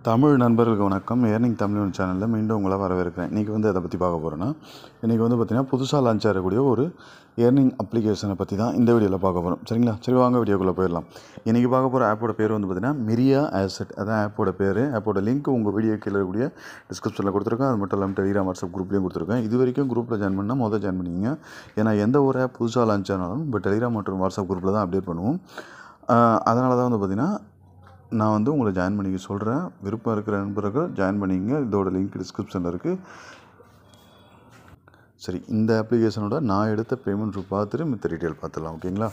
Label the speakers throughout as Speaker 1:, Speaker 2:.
Speaker 1: தமிழ் நண்பர்களுக்கு வணக்கம் ஏர்னிங் தமிழ் சேனலில் மீண்டும் உங்களை வரவேற்கிறேன் இன்றைக்கி வந்து எதை பற்றி பார்க்க போகிறேன்னா இன்றைக்கி வந்து பார்த்திங்கன்னா புதுசாக லான்ச் ஆகக்கூடிய ஒரு ஏர்னிங் அப்ளிகேஷனை பற்றி தான் இந்த வீடியோவில் பார்க்க போகிறோம் சரிங்களா சரி வாங்க வீடியோக்குள்ளே போயிடலாம் இன்றைக்கி பார்க்க போகிற ஆப்போட பேர் வந்து பார்த்திங்கன்னா மிரியா ஆசெட் அதான் ஆப்போட பேர் ஆப்போட லிங்க் உங்கள் வீடியோ கீழே இருக்கக்கூடிய டிஸ்கிரிப்ஷனில் கொடுத்துருக்கேன் அது மட்டும் இல்லாமல் டெலிகிராம் வாட்ஸ்அப் குரூப்லேயும் கொடுத்துருக்கேன் இது வரைக்கும் குரூப்பில் ஜாயின் பண்ணால் முதல் ஜாயின் பண்ணிங்க ஏன்னா எந்த ஒரு ஆப் புதுசாக லான்ச் ஆனாலும் இப்போ டெலிகிராம் மற்றும் வாட்ஸ்அப் குரூப்பில் தான் அப்டேட் பண்ணுவோம் அதனால தான் வந்து பார்த்திங்கன்னா நான் வந்து உங்களை ஜாயின் பண்ணிக்க சொல்கிறேன் விருப்பம் இருக்கிற நண்பர்கள் ஜாயின் பண்ணிங்க இதோட லிங்க் டிஸ்கிரிப்ஷனில் இருக்குது சரி இந்த அப்ளிகேஷனோட நான் எடுத்த பேமெண்ட் பார்த்துட்டு மித்த டீட்டெயில் பார்த்துடலாம் ஓகேங்களா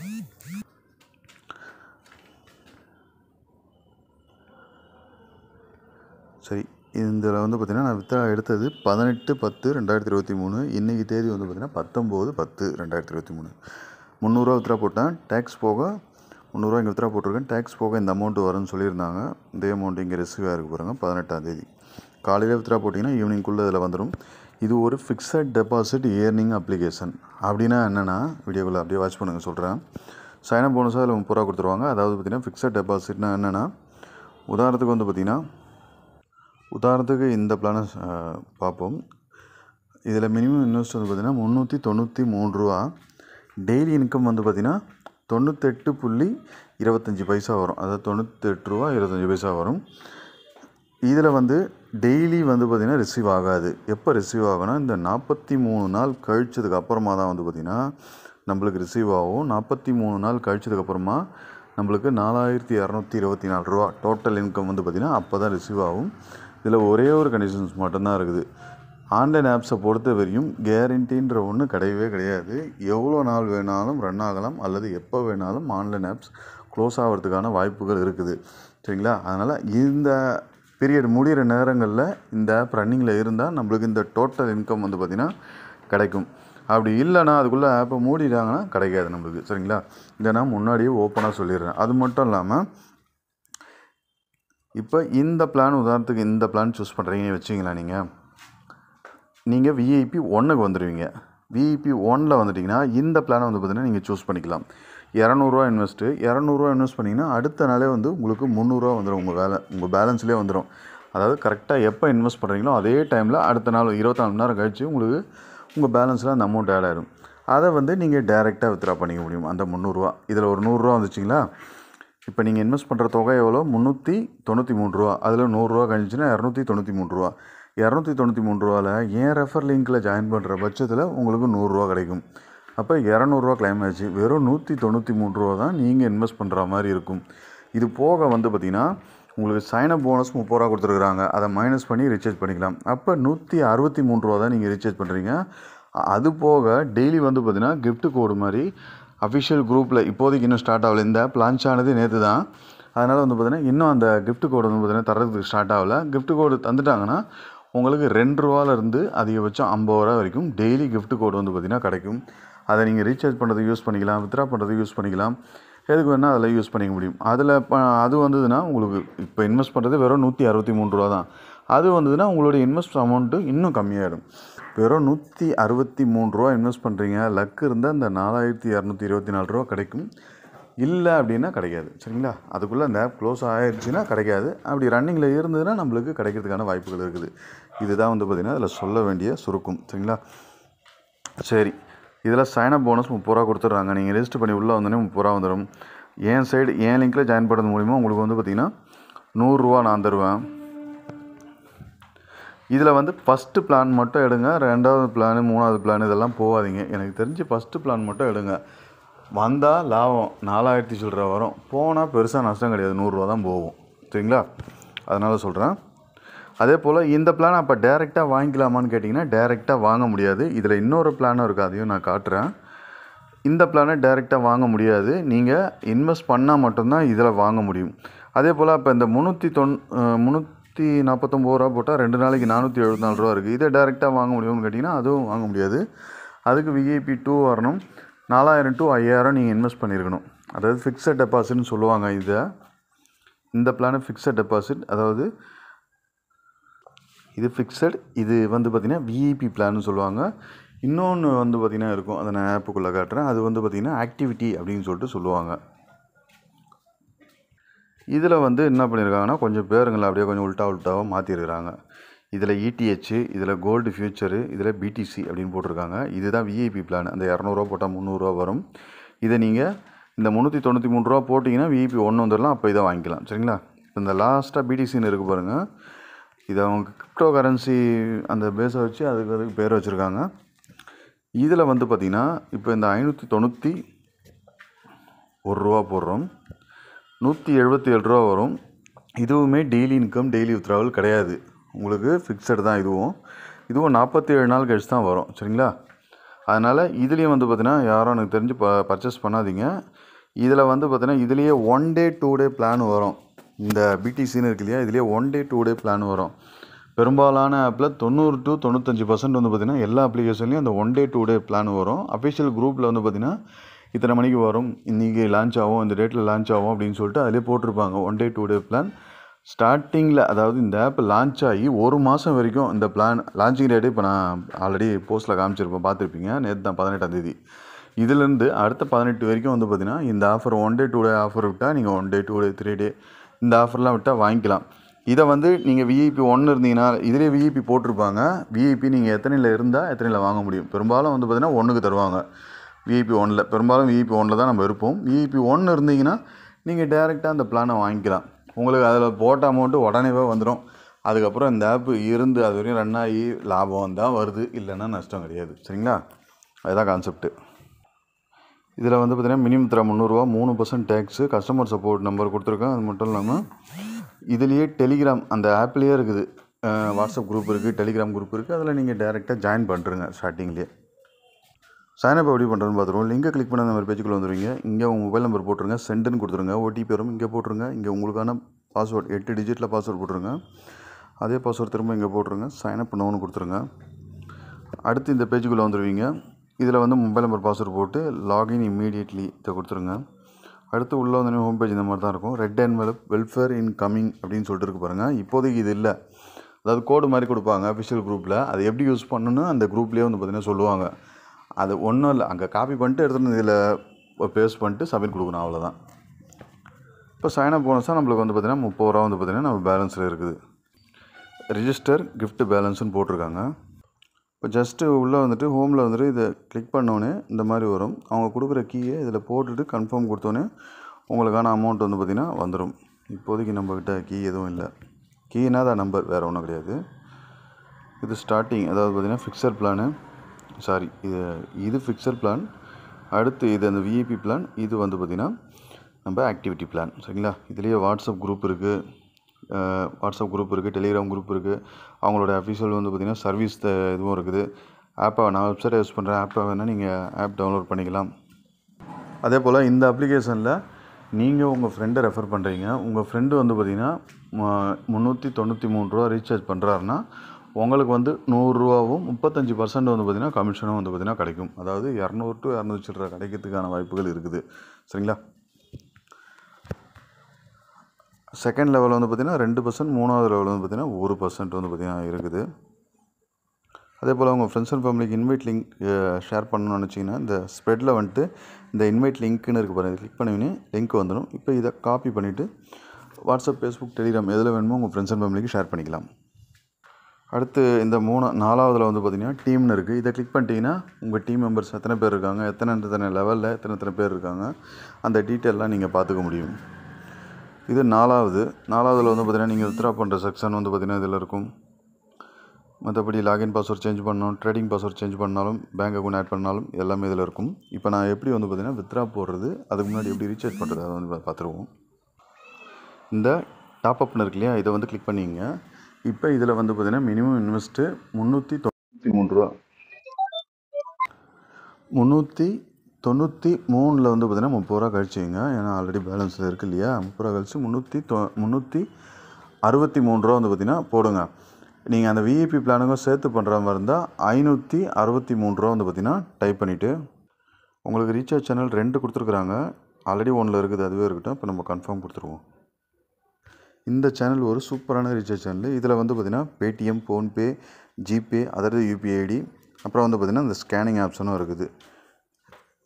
Speaker 1: சரி இதில் வந்து பார்த்திங்கன்னா நான் வித்தா எடுத்தது பதினெட்டு பத்து ரெண்டாயிரத்தி இருபத்தி மூணு இன்றைக்கி தேதி வந்து பார்த்திங்கன்னா பத்தொம்போது பத்து ரெண்டாயிரத்தி இருபத்தி மூணு முந்நூறுரூவா வித்ரா போட்டேன் டேக்ஸ் போக முந்நூறுரூவா இங்கே வித்ரா போட்டிருக்கேன் டேக்ஸ் போக இந்த அமௌண்ட்டு வரும்னு சொல்லியிருந்தாங்க இதே அமௌண்ட் இங்கே ரிசீவ் ஆகிருக்கு பாருங்கள் பதினெட்டாம் தேதி காலையில் வித்ரா போட்டிங்கன்னா ஈவினிங்குள்ளே இதில் வந்துடும் இது ஒரு ஃபிக்ஸட் டெபாசிட் ஏர்னிங் அப்ளிகேஷன் அப்படின்னா என்னென்னா வீடியோக்குள்ளே அப்படியே வாட்ச் பண்ணுங்கள் சொல்கிறேன் சைனப் போனஸாக அதில் முப்பது ரூபா கொடுத்துருவாங்க அதாவது பார்த்திங்கன்னா ஃபிக்ஸட் டெபாசிட்னா என்னென்னா உதாரணத்துக்கு வந்து பார்த்திங்கன்னா உதாரணத்துக்கு இந்த பிளானை பார்ப்போம் இதில் மினிமம் இன்வெஸ்ட் வந்து பார்த்திங்கன்னா முந்நூற்றி தொண்ணூற்றி மூணு ரூபா டெய்லி இன்கம் வந்து பார்த்திங்கன்னா தொண்ணூத்தெட்டு புள்ளி இருபத்தஞ்சி பைசா வரும் அதாவது தொண்ணூத்தெட்டு ரூபா இருபத்தஞ்சி பைசா வரும் இதில் வந்து டெய்லி வந்து பார்த்திங்கன்னா ரிசீவ் ஆகாது எப்போ ரிசீவ் ஆகும்னா இந்த நாற்பத்தி மூணு நாள் கழிச்சதுக்கு அப்புறமா தான் வந்து பார்த்திங்கன்னா நம்மளுக்கு ரிசீவ் ஆகும் நாற்பத்தி மூணு நாள் கழிச்சதுக்கு அப்புறமா நம்மளுக்கு நாலாயிரத்தி இரநூத்தி இருபத்தி நாலு ரூபா டோட்டல் இன்கம் வந்து பார்த்திங்கன்னா அப்போ தான் ரிசீவ் ஆகும் இதில் ஒரே ஒரு கண்டிஷன்ஸ் மட்டும்தான் இருக்குது ஆன்லைன் ஆப்ஸை பொறுத்த வரையும் கேரண்டின்ற ஒன்று கிடையவே கிடையாது எவ்வளோ நாள் வேணாலும் ரன் ஆகலாம் அல்லது எப்போ வேணாலும் ஆன்லைன் ஆப்ஸ் க்ளோஸ் ஆகிறதுக்கான வாய்ப்புகள் இருக்குது சரிங்களா அதனால் இந்த பீரியட் முடிகிற நேரங்களில் இந்த ஆப் ரன்னிங்கில் இருந்தால் நம்மளுக்கு இந்த டோட்டல் இன்கம் வந்து பார்த்திங்கன்னா கிடைக்கும் அப்படி இல்லைனா அதுக்குள்ளே ஆப்பை மூடிட்டாங்கன்னா கிடைக்காது நம்மளுக்கு சரிங்களா இதை நான் முன்னாடியே ஓப்பனாக சொல்லிடுறேன் அது மட்டும் இல்லாமல் இப்போ இந்த பிளான் உதாரணத்துக்கு இந்த பிளான் சூஸ் பண்ணுறீங்கன்னு வச்சிங்களா நீங்கள் நீங்கள் விஐபி ஒன்றுக்கு வந்துடுவீங்க விஐபி ஒனில் வந்துட்டிங்கன்னா இந்த பிளானை வந்து பார்த்திங்கன்னா நீங்கள் சூஸ் பண்ணிக்கலாம் இரநூறுவா இன்வெஸ்ட்டு இரநூறுவா இன்வெஸ்ட் பண்ணிங்கன்னா அடுத்த நாளே வந்து உங்களுக்கு முந்நூறுரூவா வந்துடும் உங்கள் வேலை உங்கள் பேலன்ஸ்லேயே வந்துடும் அதாவது கரெக்டாக எப்போ இன்வெஸ்ட் பண்ணுறீங்களோ அதே டைமில் அடுத்த நாள் இருபத்தாலு மணி நேரம் கழித்து உங்களுக்கு உங்கள் பேலன்ஸில் அந்த அமௌண்ட் ஆட் ஆகிடும் அதை வந்து நீங்கள் டேரெக்டாக வித்ரா பண்ணிக்க முடியும் அந்த முந்நூறுரூவா இதில் ஒரு நூறுரூவா வந்துச்சிங்களா இப்போ நீங்கள் இன்வெஸ்ட் பண்ணுற தொகை எவ்வளோ முந்நூற்றி தொண்ணூற்றி மூணு ரூபா அதில் நூறுரூவா கழிச்சுன்னா இரநூத்தி தொண்ணூற்றி மூணு ரூபா இரநூத்தி தொண்ணூற்றி மூணு ரூபாவில் ஏன் ரெஃபர் லிங்க்கில் ஜாயின் பண்ணுற பட்சத்தில் உங்களுக்கு நூறுரூவா கிடைக்கும் அப்போ இரநூறுவா கிளைம் ஆச்சு வெறும் நூற்றி தொண்ணூற்றி மூணு ரூபா தான் நீங்கள் இன்வெஸ்ட் பண்ணுற மாதிரி இருக்கும் இது போக வந்து பார்த்திங்கன்னா உங்களுக்கு சைனப் போனஸ் முப்பது ரூபா கொடுத்துருக்குறாங்க அதை மைனஸ் பண்ணி ரீசார்ஜ் பண்ணிக்கலாம் அப்போ நூற்றி அறுபத்தி மூணு ரூபா தான் நீங்கள் ரீசார்ஜ் பண்ணுறீங்க அது போக டெய்லி வந்து பார்த்திங்கன்னா கிஃப்ட் கோடு மாதிரி அஃபிஷியல் குரூப்பில் இப்போதைக்கு இன்னும் ஸ்டார்ட் ஆகலை இந்த ஆப் லான்ச் ஆனது நேற்று தான் அதனால் வந்து பார்த்திங்கன்னா இன்னும் அந்த கிஃப்ட் கோடு வந்து பார்த்திங்கன்னா தரதுக்கு ஸ்டார்ட் ஆகலை கிஃப்ட் கோடு தந்துட்டாங்கன்னா உங்களுக்கு ரெண்டு ரூபாலேருந்து அதிகபட்சம் ஐம்பது ரூபா வரைக்கும் டெய்லி கிஃப்ட் கோடு வந்து பார்த்திங்கன்னா கிடைக்கும் அதை நீங்கள் ரீசார்ஜ் பண்ணுறதுக்கு யூஸ் பண்ணிக்கலாம் வித்ரா பண்ணுறதுக்கு யூஸ் பண்ணிக்கலாம் எதுக்கு வேணால் அதில் யூஸ் பண்ணிக்க முடியும் அதில் இப்போ அது வந்ததுன்னா உங்களுக்கு இப்போ இன்வெஸ்ட் பண்ணுறது வெறும் நூற்றி அறுபத்தி மூணு ரூபா தான் அது வந்ததுன்னா உங்களுடைய இன்வெஸ்ட் அமௌண்ட்டு இன்னும் கம்மியாகிடும் வெறும் நூற்றி அறுபத்தி மூணு ரூபா இன்வெஸ்ட் பண்ணுறீங்க லக்கு இருந்தால் இந்த நாலாயிரத்தி இரநூத்தி இருபத்தி நாலு ரூபா கிடைக்கும் இல்லை அப்படின்னா கிடைக்காது சரிங்களா அதுக்குள்ளே அந்த ஆப் க்ளோஸ் ஆகிடுச்சுன்னா கிடைக்காது அப்படி ரன்னிங்கில் இருந்ததுன்னா நம்மளுக்கு கிடைக்கிறதுக்கான வாய்ப்புகள் இருக்குது இதுதான் வந்து பார்த்திங்கன்னா அதில் சொல்ல வேண்டிய சுருக்கம் சரிங்களா சரி இதில் சைனப் போனஸ் முப்பது ரூபா கொடுத்துட்றாங்க நீங்கள் ரெஜிஸ்டர் பண்ணி உள்ளே வந்தோடனே முப்பது ரூபா வந்துடும் என் சைடு என் லிங்க்கில் ஜாயின் பண்ணுறது மூலிமா உங்களுக்கு வந்து பார்த்திங்கன்னா நூறுரூவா நான் தருவேன் இதில் வந்து ஃபஸ்ட்டு பிளான் மட்டும் எடுங்க ரெண்டாவது பிளான் மூணாவது பிளான் இதெல்லாம் போகாதீங்க எனக்கு தெரிஞ்சு ஃபஸ்ட்டு பிளான் மட்டும் எடுங்க வந்தால் லாபம் நாலாயிரத்தி சில்லற வரும் போனால் பெருசாக நஷ்டம் கிடையாது நூறுரூவா தான் போகும் சரிங்களா அதனால் சொல்கிறேன் அதே போல் இந்த பிளான் அப்போ டேரெக்டாக வாங்கிக்கலாமான்னு கேட்டிங்கன்னா டேரெக்டாக வாங்க முடியாது இதில் இன்னொரு பிளானும் இருக்குது அதையும் நான் காட்டுறேன் இந்த பிளானை டேரெக்டாக வாங்க முடியாது நீங்கள் இன்வெஸ்ட் பண்ணால் மட்டும்தான் இதில் வாங்க முடியும் அதே போல் இப்போ இந்த முந்நூற்றி தொன் முந்நூற்றி நாற்பத்தொம்பது ரூபா போட்டால் ரெண்டு நாளைக்கு நானூற்றி எழுபத்தி நாலு ரூபா இருக்குது இதை டேரெக்டாக வாங்க முடியும்னு கேட்டிங்கன்னா அதுவும் வாங்க முடியாது அதுக்கு விஐபி டூ வரணும் நாலாயிரம் டு ஐயாயிரம் நீங்கள் இன்வெஸ்ட் பண்ணியிருக்கணும் அதாவது ஃபிக்ஸட் டெபாசிட்னு சொல்லுவாங்க இதை இந்த பிளானை ஃபிக்ஸட் டெபாசிட் அதாவது இது ஃபிக்ஸட் இது வந்து பார்த்திங்கன்னா விஐபி பிளான்னு சொல்லுவாங்க இன்னொன்று வந்து பார்த்திங்கன்னா இருக்கும் அதை நான் ஆப்புக்குள்ளே காட்டுறேன் அது வந்து பார்த்திங்கன்னா ஆக்டிவிட்டி அப்படின்னு சொல்லிட்டு சொல்லுவாங்க இதில் வந்து என்ன பண்ணியிருக்காங்கன்னா கொஞ்சம் பேருங்களை அப்படியே கொஞ்சம் உல்ட்டா உல்ட்டாவாக மாற்றிருக்கிறாங்க இதில் இடிஹெச் இதில் கோல்டு ஃபியூச்சரு இதில் பிடிசி அப்படின்னு போட்டிருக்காங்க இதுதான் விஐபி பிளான் அந்த இரநூறுவா போட்டால் முந்நூறுரூவா வரும் இதை நீங்கள் இந்த முந்நூற்றி தொண்ணூற்றி மூணு ரூபா போட்டிங்கன்னா விஐபி ஒன்று வந்துடலாம் அப்போ இதை வாங்கிக்கலாம் சரிங்களா இப்போ இந்த லாஸ்ட்டாக பிடிசின்னு இருக்குது பாருங்கள் இது அவங்க கிரிப்டோ கரன்சி அந்த பேஸை வச்சு அதுக்கு அதுக்கு பேர் வச்சுருக்காங்க இதில் வந்து பார்த்திங்கன்னா இப்போ இந்த ஐநூற்றி தொண்ணூற்றி ஒரு ரூபா போடுறோம் நூற்றி எழுபத்தி ஏழு ரூபா வரும் இதுவுமே டெய்லி இன்கம் டெய்லி வித்ராவல் கிடையாது உங்களுக்கு ஃபிக்ஸட் தான் இதுவும் இதுவும் நாற்பத்தி ஏழு நாள் கழிச்சு தான் வரும் சரிங்களா அதனால் இதுலேயும் வந்து பார்த்தீங்கன்னா யாரும் எனக்கு தெரிஞ்சு ப பர்ச்சேஸ் பண்ணாதீங்க இதில் வந்து பார்த்தீங்கன்னா இதுலேயே one day two day plan வரும் இந்த பிடிசின்னு இருக்கு இல்லையா இதுலேயே one day two day plan வரும் பெரும்பாலான ஆப்பில் தொண்ணூறு டு தொண்ணூத்தஞ்சு பர்சன்ட் வந்து பார்த்திங்கன்னா எல்லா அப்ளிகேஷன்லேயும் அந்த one day two day plan வரும் அஃபிஷியல் குரூப்பில் வந்து பார்த்திங்கன்னா இத்தனை மணிக்கு வரும் இன்றைக்கி லான்ச் ஆகும் இந்த டேட்டில் லான்ச் ஆகும் அப்படின்னு சொல்லிட்டு அதிலே போட்டிருப்பாங்க one day two day plan ஸ்டார்டிங்கில் அதாவது இந்த ஆப் லான்ச் ஆகி ஒரு மாதம் வரைக்கும் இந்த பிளான் லான்ச்சிங் டேட்டு இப்போ நான் ஆல்ரெடி போஸ்ட்டில் காமிச்சிருப்பேன் பார்த்துருப்பீங்க நேற்று தான் பதினெட்டாம் தேதி இதுலேருந்து அடுத்த பதினெட்டு வரைக்கும் வந்து பார்த்திங்கன்னா இந்த offer one day two day offer விட்டால் நீங்கள் one day two day three day இந்த ஆஃபர்லாம் விட்டால் வாங்கிக்கலாம் இதை வந்து நீங்கள் விஐபி ஒன்று இருந்தீங்கன்னா இதிலே விஐபி போட்டிருப்பாங்க விஐபி நீங்கள் எத்தனையில் இருந்தால் எத்தனையில் வாங்க முடியும் பெரும்பாலும் வந்து பார்த்திங்கன்னா ஒன்றுக்கு தருவாங்க விஐபி ஒன்னில் பெரும்பாலும் விஐபி ஒன்றில் தான் நம்ம இருப்போம் விஐபி ஒன்று இருந்தீங்கன்னா நீங்கள் டேரெக்டாக அந்த பிளானை வாங்கிக்கலாம் உங்களுக்கு அதில் போட்ட அமௌண்ட்டு உடனேவே வந்துடும் அதுக்கப்புறம் இந்த ஆப் இருந்து அது வரையும் ரன் ஆகி லாபம் வந்தால் வருது இல்லைன்னா நஷ்டம் கிடையாது சரிங்களா அதுதான் கான்செப்ட்டு இதில் வந்து பார்த்திங்கன்னா மினிமம் தர முந்நூறுரூவா மூணு percent tax customer support number கொடுத்துருக்கேன் அது மட்டும் இல்லாமல் இதுலேயே டெலிகிராம் அந்த ஆப்லேயே இருக்குது அஹ் வாட்ஸ்அப் குரூப் இருக்குது டெலிகிராம் குரூப் இருக்குது அதில் நீங்கள் டேரெக்டாக ஜாயின் பண்ணுறங்க ஸ்டார்டிங்லேயே சைனப் எப்படி பண்ணுறதுன்னு பார்த்துருவோம் லிங்கை கிளிக் பண்ண அந்த மாதிரி பேஜுக்குள்ள வந்துருவீங்க இங்கே உங்கள் மொபைல் நம்பர் போட்டுருங்க சென்டுன்னு கொடுத்துருங்க ஓடிபி வரும் இங்கே போட்டுருங்க இங்கே உங்களுக்கான பாஸ்வேர்ட் எட்டு டிஜிட்டில் பாஸ்வேர்ட் போட்டுருங்க அதே பாஸ்வேர்ட் திரும்ப இங்கே போட்டுருங்க சைனப் பண்ணணும்னு கொடுத்துருங்க அடுத்து இந்த பேஜுக்குள்ளே வந்துடுவீங்க இதில் வந்து மொபைல் நம்பர் பாஸ்வேர்ட் போட்டு லாகின் இம்மீடியட்லி இதை கொடுத்துருங்க அடுத்து உள்ளே வந்து ஹோம் பேஜ் இந்த மாதிரி தான் இருக்கும் ரெட் அண்ட் வெல்ப் வெல்ஃபேர் இன் கமிங் அப்படின்னு சொல்லிட்டு இருக்கு பாருங்கள் இப்போதைக்கு இது இல்லை அதாவது கோடு மாதிரி கொடுப்பாங்க அஃபிஷியல் குரூப்பில் அதை எப்படி யூஸ் பண்ணணும்னு அந்த குரூப்லேயே வந்து பார்த்திங்கன்னா சொல்லுவாங்க அது ஒன்றும் இல்லை அங்கே காப்பி பண்ணிட்டு எடுத்துகிட்டு இதில் பேஸ்ட் பண்ணிட்டு சப்மிட் கொடுக்கணும் அவ்வளோதான் இப்போ சைனப் போனஸாக நம்மளுக்கு வந்து பார்த்திங்கன்னா முப்பது ரூபா வந்து பார்த்திங்கன்னா நம்ம பேலன்ஸில் இருக்குது ரிஜிஸ்டர் gift பேலன்ஸ்னு போட்டிருக்காங்க இப்போ ஜஸ்ட்டு உள்ளே வந்துட்டு ஹோமில் வந்துட்டு இதை கிளிக் பண்ணோன்னே இந்த மாதிரி வரும் அவங்க கொடுக்குற கீயை இதில் போட்டுட்டு கன்ஃபார்ம் கொடுத்தோன்னே உங்களுக்கான அமௌண்ட் வந்து பார்த்திங்கன்னா வந்துடும் இப்போதைக்கு நம்மக்கிட்ட கீ எதுவும் இல்லை கீனா தான் நம்பர் வேறு ஒன்றும் கிடையாது இது ஸ்டார்டிங் அதாவது பார்த்திங்கன்னா ஃபிக்ஸட் பிளானு சாரி இது இது ஃபிக்ஸட் பிளான் அடுத்து இது அந்த விஐபி பிளான் இது வந்து பார்த்திங்கன்னா நம்ம ஆக்டிவிட்டி பிளான் சரிங்களா இதுலேயே வாட்ஸ்அப் குரூப் இருக்குது வாட்ஸ்அப் குரூப் இருக்குது டெலிகிராம் குரூப் இருக்குது அவங்களோட அஃபிஷியல் வந்து பார்த்திங்கன்னா சர்வீஸ் இதுவும் இருக்குது ஆப்பை நான் வெப்சைட்டை யூஸ் பண்ணுறேன் ஆப்பை வேணால் நீங்கள் ஆப் டவுன்லோட் பண்ணிக்கலாம் அதே போல் இந்த அப்ளிகேஷனில் நீங்கள் உங்கள் ஃப்ரெண்டை ரெஃபர் பண்ணுறீங்க உங்கள் ஃப்ரெண்டு வந்து பார்த்திங்கன்னா முந்நூற்றி தொண்ணூற்றி மூணு ரூபா ரீசார்ஜ் பண்ணுறாருன்னா உங்களுக்கு வந்து நூறுரூவாவும் முப்பத்தஞ்சு பர்சன்ட் வந்து பார்த்திங்கன்னா கமிஷனும் வந்து பார்த்திங்கன்னா கிடைக்கும் அதாவது இரநூறு டு இரநூறு சில்லற கிடைக்கிறதுக்கான வாய்ப்புகள் இருக்குது சரிங்களா செகண்ட் லெவல் வந்து பார்த்திங்கன்னா ரெண்டு பர்சன்ட் மூணாவது லெவல் வந்து பார்த்திங்கன்னா ஒரு பர்சன்ட் வந்து பார்த்திங்கன்னா இருக்குது அதே போல் உங்கள் ஃப்ரெண்ட்ஸ் அண்ட் ஃபேமிலிக்கு இன்வைட் லிங்க் ஷேர் பண்ணணும்னு நினச்சிங்கன்னா இந்த ஸ்ப்ரெட்டில் வந்துட்டு இந்த இன்வைட் லிங்க்னு இருக்குது பாருங்கள் கிளிக் பண்ணுவீங்க லிங்க் வந்துடும் இப்போ இதை காப்பி பண்ணிவிட்டு வாட்ஸ்அப் ஃபேஸ்புக் டெலிகிராம் எதில் வேணுமோ உங்கள் ஃப்ரெண்ட்ஸ் அண்ட் ஃபேமிலிக்கு ஷேர் பண்ணிக்கலாம் அடுத்து இந்த மூணு நாலாவதில் வந்து பார்த்திங்கன்னா டீம்னு இருக்குது இதை கிளிக் பண்ணிட்டீங்கன்னா உங்கள் டீம் மெம்பர்ஸ் எத்தனை பேர் இருக்காங்க எத்தனை எத்தனை லெவலில் எத்தனை எத்தனை பேர் இருக்காங்க அந்த டீட்டெயிலெலாம் நீங்கள் பார்த்துக்க முடியும் இது நாலாவது நாலாவதில் வந்து பார்த்திங்கன்னா நீங்கள் வித்ரா பண்ணுற செக்ஷன் வந்து பார்த்திங்கன்னா இதில் இருக்கும் மற்றபடி லாகின் பாஸ்வேர்ட் சேஞ்ச் பண்ணணும் ட்ரேடிங் பாஸ்வேர்ட் சேஞ்ச் பண்ணாலும் பேங்க் அக்கௌண்ட் ஆட் பண்ணாலும் எல்லாமே இதில் இருக்கும் இப்போ நான் எப்படி வந்து பார்த்திங்கன்னா வித்ரா போடுறது அதுக்கு முன்னாடி எப்படி ரீசார்ஜ் பண்ணுறது அதை வந்து பார்த்துருவோம் இந்த டாப் அப்னு இருக்கு இல்லையா இதை வந்து கிளிக் பண்ணிங்க இப்போ இதில் வந்து பார்த்திங்கன்னா மினிமம் இன்வெஸ்ட்டு முந்நூற்றி தொண்ணூற்றி மூணு ரூபா முந்நூற்றி தொண்ணூற்றி மூணில் வந்து பார்த்திங்கன்னா முப்பது ரூபா கழிச்சிங்க ஏன்னா ஆல்ரெடி பேலன்ஸில் இருக்குது இல்லையா முப்பது ரூபா கழிச்சு முந்நூற்றி தொ முந்நூற்றி அறுபத்தி மூணு ரூபா வந்து பார்த்திங்கன்னா போடுங்க நீங்கள் அந்த விஐபி பிளானுக்கும் சேர்த்து பண்ணுற மாதிரி இருந்தால் ஐநூற்றி அறுபத்தி மூணு ரூபா வந்து பார்த்திங்கன்னா டைப் பண்ணிவிட்டு உங்களுக்கு ரீசார்ஜ் சேனல் ரெண்டு கொடுத்துருக்குறாங்க ஆல்ரெடி ஒன்றில் இருக்குது அதுவே இருக்கட்டும் இப்போ நம்ம கன்ஃபார்ம் கொடுத்துருவோம் இந்த சேனல் ஒரு சூப்பரான ரீசார்ஜ் சேனல் இதில் வந்து பார்த்திங்கன்னா பேடிஎம் ஃபோன்பே ஜிபே அதாவது யூபிஐ ஐடி அப்புறம் வந்து பார்த்திங்கன்னா இந்த ஸ்கேனிங் ஆப்ஷனும் இருக்குது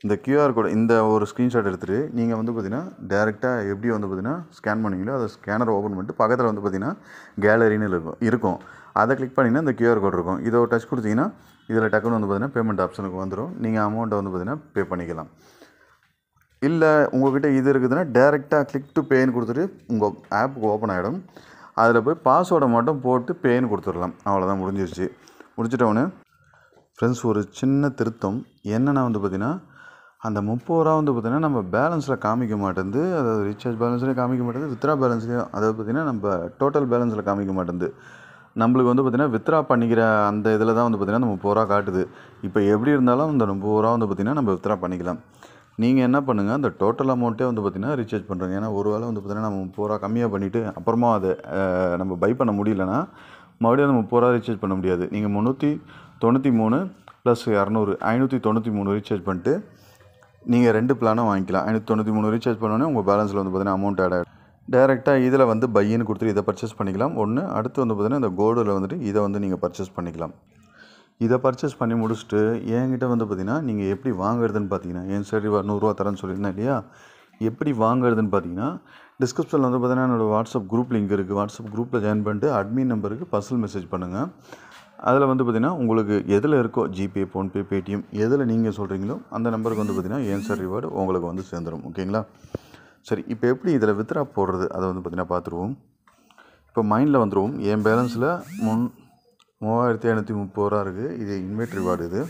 Speaker 1: இந்த கியூஆர் கோடு இந்த ஒரு ஸ்க்ரீன்ஷாட் எடுத்துகிட்டு நீங்கள் வந்து பார்த்தீங்கன்னா டேரெக்டாக எப்படி வந்து பார்த்தீங்கன்னா ஸ்கேன் பண்ணீங்களோ அதை ஸ்கேனர் ஓப்பன் பண்ணிட்டு பக்கத்தில் வந்து பார்த்தீங்கன்னா கேலரின்னு இருக்கும் இருக்கும் அதை கிளிக் பண்ணிங்கன்னா இந்த கியூஆர் கோட் இருக்கும் இதை ஒரு டச் கொடுத்தீங்கன்னா இதில் டக்குன்னு வந்து பார்த்தீங்கன்னா பேமெண்ட் ஆப்ஷனுக்கு வந்துடும் நீங்கள் அமௌண்ட்டை வந்து பார்த்தீங்கன்னா பே பண்ணிக்கலாம் இல்லை உங்கள்கிட்ட இது இருக்குதுன்னா டேரெக்டாக கிளிக் டு பேன்னு கொடுத்துட்டு உங்கள் ஆப்புக்கு ஓப்பன் ஆகிடும் அதில் போய் பாஸ்வேர்டை மட்டும் போட்டு பேன்னு கொடுத்துடலாம் அவ்வளோதான் முடிஞ்சிருச்சு முடிச்சிட்டவொன்னே ஃப்ரெண்ட்ஸ் ஒரு சின்ன திருத்தம் என்னென்னா வந்து பார்த்திங்கன்னா அந்த முப்பது ரூபா வந்து பார்த்திங்கன்னா நம்ம பேலன்ஸில் காமிக்க மாட்டேங்குது அதாவது ரீசார்ஜ் பேலன்ஸ்லேயும் காமிக்க மாட்டேங்குது வித்ரா பேலன்ஸ்லேயும் அதாவது பார்த்திங்கன்னா நம்ம டோட்டல் பேலன்ஸில் காமிக்க மாட்டேங்குது நம்மளுக்கு வந்து பார்த்திங்கன்னா வித்ரா பண்ணிக்கிற அந்த இதில் தான் வந்து பார்த்திங்கன்னா அந்த முப்பது ரூபா காட்டுது இப்போ எப்படி இருந்தாலும் அந்த முப்பது ரூபா வந்து பார்த்திங்கன்னா நம்ம வித்ரா பண்ணிக்கலாம் நீங்கள் என்ன பண்ணுங்கள் அந்த டோட்டல் அமௌண்ட்டே வந்து பார்த்திங்கன்னா ரீசார்ஜ் பண்ணுறீங்க ஏன்னா ஒரு வேளை வந்து பார்த்திங்கன்னா நம்ம முப்பது ரூபா கம்மியாக பண்ணிவிட்டு அப்புறமா அதை அஹ், நம்ம பை பண்ண முடியலன்னா மறுபடியும் அந்த முப்பது ரூபா ரீசார்ஜ் பண்ண முடியாது நீங்கள் முந்நூற்றி தொண்ணூற்றி மூணு ப்ளஸ் இரநூறு ஐநூற்றி தொண்ணூற்றி மூணு ரீசார்ஜ் பண்ணிட்டு நீங்கள் ரெண்டு பிளானும் வாங்கிக்கலாம் ஐநூற்றி தொண்ணூற்றி மூணு ரீசார்ஜ் பண்ணோன்னே உங்கள் பேலன்ஸில் வந்து பார்த்தீங்கன்னா அமௌண்ட் ஆட் ஆகிடும் டேரெக்டாக இதில் வந்து பையன்னு கொடுத்துட்டு இதை பர்ச்சேஸ் பண்ணிக்கலாம் ஒன்று அடுத்து வந்து பார்த்தீங்கன்னா இந்த கோல்டில் வந்துட்டு இதை வந்து நீங்கள் பர்ச்சேஸ் பண்ணிக்கலாம் இதை பர்ச்சேஸ் பண்ணி முடிச்சுட்டு என்கிட்ட வந்து பார்த்தீங்கன்னா நீங்கள் எப்படி வாங்குறதுன்னு பார்த்தீங்கன்னா என் சரி நூறுரூவா தரேன்னு சொல்லியிருந்தேன் இல்லையா எப்படி வாங்குறதுன்னு பார்த்தீங்கன்னா டிஸ்கிரிப்ஷனில் வந்து பார்த்தீங்கன்னா என்னோடய வாட்ஸ்அப் குரூப் லிங்க் இருக்குது வாட்ஸ்அப் குரூப்பில் ஜாயின் பண்ணிட்டு அட்மின் நம்பருக்கு பர்சனல் மெசேஜ் பண்ணுங்கள் அதில் வந்து பார்த்தீங்கன்னா உங்களுக்கு எதில் இருக்கோ ஜிபே ஃபோன்பே பேடிஎம் எதில் நீங்கள் சொல்கிறீங்களோ அந்த நம்பருக்கு வந்து பார்த்தீங்கன்னா ஏன்சர் ரிவார்டு உங்களுக்கு வந்து சேர்ந்துடும் ஓகேங்களா சரி இப்போ எப்படி இதில் வித்ரா போடுறது அதை வந்து பார்த்தீங்கன்னா பார்த்துருவோம் இப்போ மைண்டில் வந்துடுவோம் என் பேலன்ஸில் முன் மூவாயிரத்தி ஐநூற்றி முப்பது ரூபா இருக்குது இது இன்வெர்ட் ரிவார்டு இது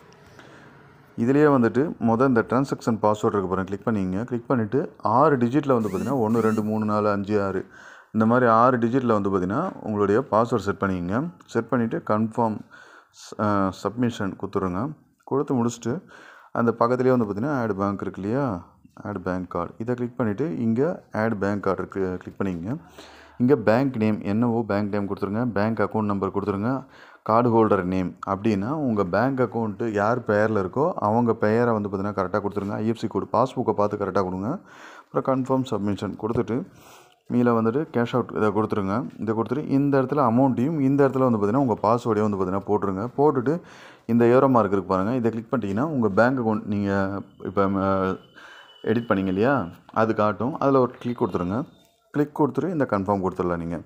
Speaker 1: இதுலேயே வந்துட்டு மொதல் இந்த ட்ரான்சாக்ஷன் பாஸ்வேர்ட் இருக்கு பாருங்க கிளிக் பண்ணிங்க கிளிக் பண்ணிவிட்டு ஆறு டிஜிட்டில் வந்து பார்த்தீங்கன்னா ஒன்று ரெண்டு மூணு நாலு அஞ்சு ஆறு இந்த மாதிரி ஆறு டிஜிட்டில் வந்து பார்த்தீங்கன்னா உங்களுடைய பாஸ்வேர்ட் செட் பண்ணிக்கங்க செட் பண்ணிவிட்டு கன்ஃபார்ம் சப்மிஷன் கொடுத்துருங்க கொடுத்து முடிச்சுட்டு அந்த பக்கத்துலேயே வந்து பார்த்தீங்கன்னா ஆட் பேங்க் இருக்கு இல்லையா ஆட் பேங்க் கார்டு இதை கிளிக் பண்ணிவிட்டு இங்கே ஆட் பேங்க் கார்டு இருக்கு கிளிக் பண்ணிக்கங்க இங்கே பேங்க் நேம் என்னவோ பேங்க் நேம் கொடுத்துருங்க பேங்க் அக்கௌண்ட் நம்பர் கொடுத்துருங்க கார்டு ஹோல்டர் நேம் அப்படின்னா உங்கள் பேங்க் அக்கௌண்ட்டு யார் பெயரில் இருக்கோ அவங்க பெயரை வந்து பார்த்தீங்கன்னா கரெக்டாக கொடுத்துருங்க ஐஎஃப்சி கோடு பாஸ்புக்கை பார்த்து கரெக்டாக கொடுங்க அப்புறம் கன்ஃபார்ம் சப்மிஷன் கொடுத்துட்டு மீல வந்துட்டு கேஷ் அவுட் இதை கொடுத்துருங்க இதை கொடுத்துட்டு இந்த இடத்துல அமௌண்ட்டையும் இந்த இடத்துல வந்து பார்த்தீங்கன்னா உங்கள் பாஸ்வேர்டையும் வந்து பார்த்தீங்கன்னா போட்டுருங்க போட்டுட்டு இந்த ஏரோ மார்க் இருக்கு பாருங்கள் இதை கிளிக் பண்ணிட்டீங்கன்னா உங்கள் பேங்க் அக்கௌண்ட் நீங்கள் இப்போ எடிட் பண்ணீங்க இல்லையா அது காட்டும் அதில் ஒரு கிளிக் கொடுத்துருங்க கிளிக் கொடுத்துட்டு இந்த கன்ஃபார்ம் கொடுத்துடலாம் நீங்கள்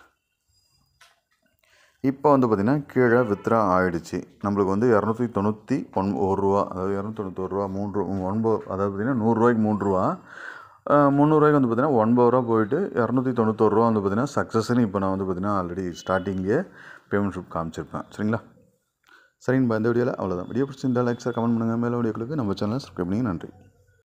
Speaker 1: இப்போ வந்து பார்த்திங்கன்னா கீழே வித்ரா ஆயிடுச்சு நம்மளுக்கு வந்து இரநூத்தி தொண்ணூற்றி ஒன் ஒரு ரூபா அதாவது இரநூத்தி தொண்ணூத்தொரு ரூபா மூன்று ரூ- ஒன்பது அதாவது பார்த்திங்கன்னா நூறுரூவாய்க்கு மூணு ரூபா அஹ், முந்நூறுரூவாய்க்கு வந்து பார்த்திங்கன்னா ஒன்பது ரூபா போயிட்டு இரநூத்தி தொண்ணூத்தொரு ரூபா வந்து பார்த்திங்கன்னா சக்ஸஸ்ன்னு இப்போ நான் வந்து பார்த்திங்கன்னா ஆல்ரெடி ஸ்டார்டிங்லேயே பேமெண்ட் ஷூட் காமிச்சிருப்பேன் சரிங்களா சரிங்கப்பா இந்த வீடியோவில் அவ்வளோதான் வீடியோ பிடிச்சிருந்தா லைக் சார் கமெண்ட் பண்ணுங்கள் மேலே வீடியோக்களுக்கு நம்ம சேனலை சப்ஸ்கிரைப் பண்ணி நன்றி